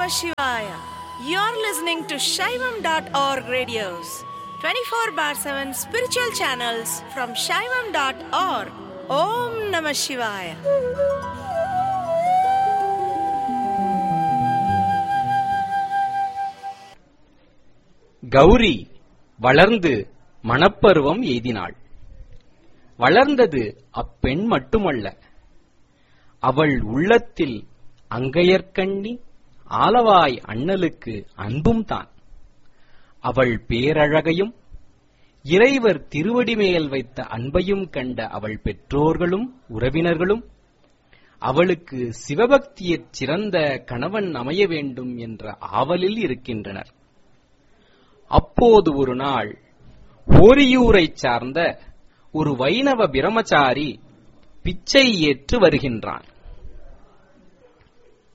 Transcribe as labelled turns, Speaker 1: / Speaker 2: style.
Speaker 1: Namah Shivaya. You're listening to Shaivam.org radios, 24 bar 7 spiritual channels from Shaivam.org. Om Namah Shivaya.
Speaker 2: Gowri வளர்ந்து மணப்பருவம் எய்தினாள் வளர்ந்தது அப்பெண் மட்டுமல்ல அவள் உள்ளத்தில் அங்கையர்கண்ணி ஆலவாய் அண்ணலுக்கு அன்பும் தான் அவள் பேரழகையும் இறைவர் திருவடி மேல் வைத்த அன்பையும் கண்ட அவள் பெற்றோர்களும் உறவினர்களும் அவளுக்கு சிவபக்தியற் சிறந்த கணவன் அமைய வேண்டும் என்ற ஆவலில் இருக்கின்றனர் அப்போது ஒரு நாள் ஓரியூரைச் சார்ந்த ஒரு வைணவ பிரமச்சாரி பிச்சை ஏற்று வருகின்றான்